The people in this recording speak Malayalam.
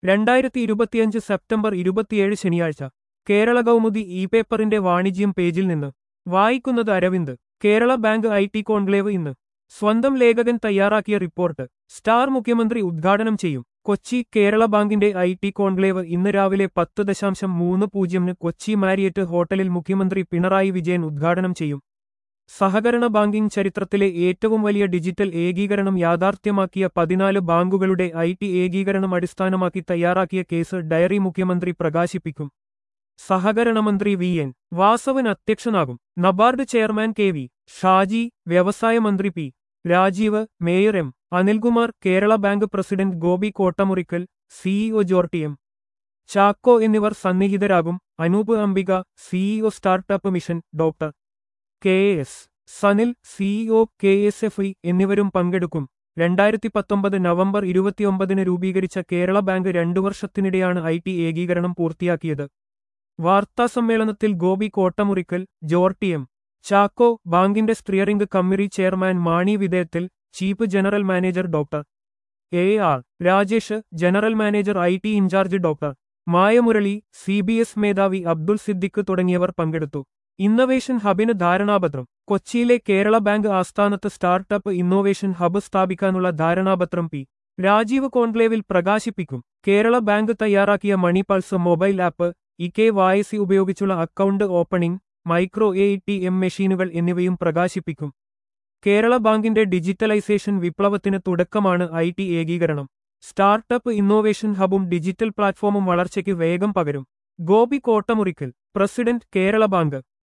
രണ്ടായിരത്തി ഇരുപത്തിയഞ്ച് സെപ്റ്റംബർ ഇരുപത്തിയേഴ് ശനിയാഴ്ച കേരള കൗമുദി ഇ പേപ്പറിന്റെ വാണിജ്യം പേജിൽ നിന്ന് വായിക്കുന്നത് Aravind Kerala bank I T conclave ഇന്ന് സ്വന്തം ലേഖകൻ തയ്യാറാക്കിയ റിപ്പോർട്ട് സ്റ്റാർ മുഖ്യമന്ത്രി ഉദ്ഘാടനം ചെയ്യും കൊച്ചി കേരള ബാങ്കിന്റെ ഐ ടി കോൺക്ലേവ് ഇന്ന് രാവിലെ പത്ത് ദശാംശം മൂന്ന് പൂജ്യമിന് കൊച്ചി മാരിയറ്റ് ഹോട്ടലിൽ മുഖ്യമന്ത്രി പിണറായി വിജയൻ ഉദ്ഘാടനം ചെയ്യും സഹകരണ ബാങ്കിംഗ് ചരിത്രത്തിലെ ഏറ്റവും വലിയ ഡിജിറ്റൽ ഏകീകരണം യാഥാർത്ഥ്യമാക്കിയ പതിനാല് ബാങ്കുകളുടെ ഐ ടി ഏകീകരണം അടിസ്ഥാനമാക്കി തയ്യാറാക്കിയ കേസ് ഡയറി മുഖ്യമന്ത്രി പ്രകാശിപ്പിക്കും സഹകരണ മന്ത്രി വി എൻ വാസവൻ അധ്യക്ഷനാകും NABARD chairman K V Shaji വ്യവസായ മന്ത്രി P Rajeev mayor M Anilkumar Kerala bank president Gopi Kottamurickal CEO Jorty M Chacko എന്നിവർ സന്നിഹിതരാകും Anoop Ambika CEO startup mission doctor K S Sanil CEO K S F I എന്നിവരും പങ്കെടുക്കും രണ്ടായിരത്തി പത്തൊമ്പത് നവംബർ ഇരുപത്തിയൊമ്പതിന് രൂപീകരിച്ച കേരള ബാങ്ക് രണ്ടു വർഷത്തിനിടെയാണ് ഐ ടി ഏകീകരണം പൂർത്തിയാക്കിയത് വാർത്താസമ്മേളനത്തിൽ ഗോപി കോട്ടമുറിക്കൽ ജോർട്ടി എം ചാക്കോ ബാങ്കിന്റെ സ്ട്രിയറിംഗ് കമ്മിറ്റി ചെയർമാൻ മാണി വിധേയത്തിൽ chief general manager doctor A R Rajesh general manager I T in charge doctor Maya Murali C B S മേധാവി അബ്ദുൾ സിദ്ദിഖ് തുടങ്ങിയവർ പങ്കെടുത്തു ഇന്നവേഷൻ ഹബിന് ധാരണാപത്രം കൊച്ചിയിലെ കേരള ബാങ്ക് ആസ്ഥാനത്ത് സ്റ്റാർട്ടപ്പ് ഇന്നോവേഷൻ ഹബ് സ്ഥാപിക്കാനുള്ള ധാരണാപത്രം പി രാജീവ് കോൺക്ലേവിൽ പ്രകാശിപ്പിക്കും കേരള ബാങ്ക് തയ്യാറാക്കിയ money pulse mobile app E K Y C ഉപയോഗിച്ചുള്ള account opening micro A T M മെഷീനുകൾ എന്നിവയും പ്രകാശിപ്പിക്കും കേരള ബാങ്കിന്റെ ഡിജിറ്റലൈസേഷൻ വിപ്ലവത്തിന് തുടക്കമാണ് ഐ ടി ഏകീകരണം സ്റ്റാർട്ടപ്പ് ഇന്നോവേഷൻ ഹബും ഡിജിറ്റൽ പ്ലാറ്റ്ഫോമും വളർച്ചയ്ക്ക് വേഗം പകരും ഗോപി കോട്ടമുറിക്കൽ പ്രസിഡന്റ് കേരള ബാങ്ക്